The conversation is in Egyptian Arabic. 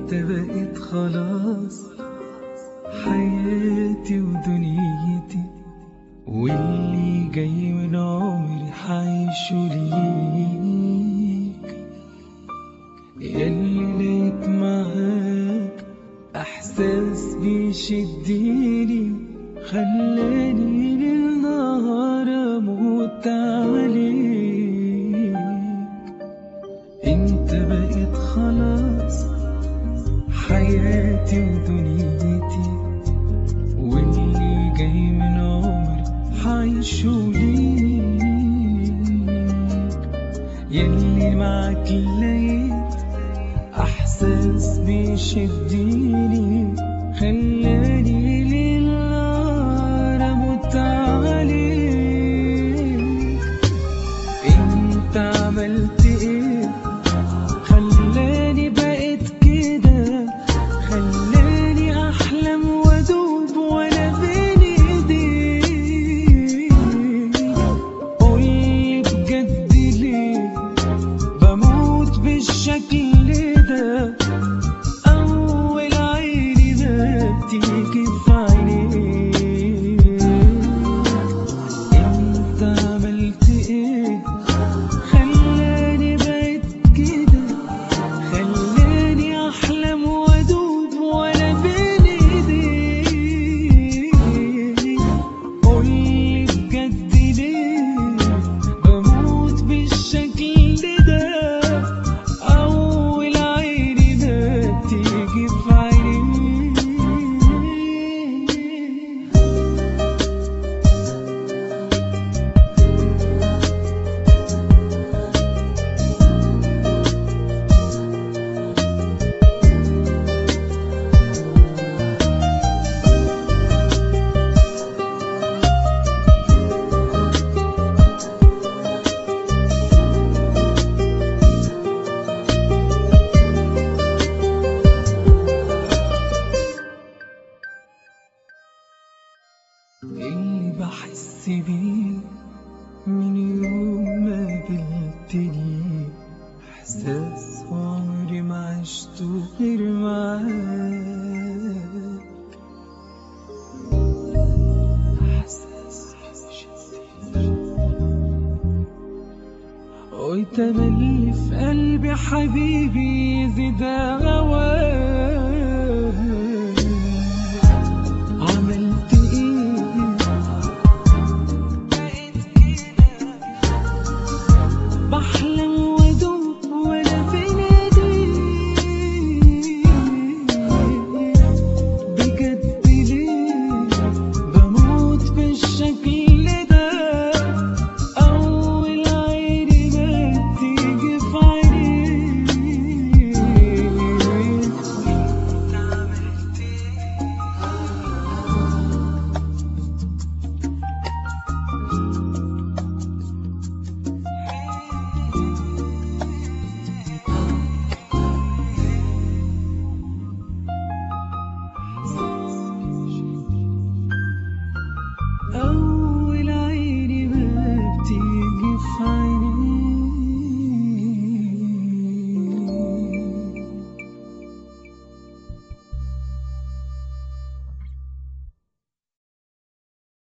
انت بقيت خلاص حياتي ودنيتي واللي جاي من عمري حعيشه ليك ياللي لقيت معاك احساس بيشدني خلاني للنهار اموت عليك انت بقيت خلاص حياتي ودنيتي واللي جاي من عمري حعيشه ليك ياللي معاك لقيت احساس بيشدني خلاني للنار اموت عليك انت عملت ايه خلاني بقيت كده خلاني احلم وادوب وانا بين ايديك قولي بجد ليه بموت بالشكل ده اول عيني ما بتيجي في عينيك انت عملت ايه خلاني بقيت كده خلاني احلم وادوب وانا بين ايديك قولي بجد ليه بموت بالشكل ده اول عيني ما بتيجي في عينيك اللي بحس بيه من يوم ما قابلتني احساس عمري ما عشته غير معاك احساس وتملي في قلبي حبيبي يزيد هوا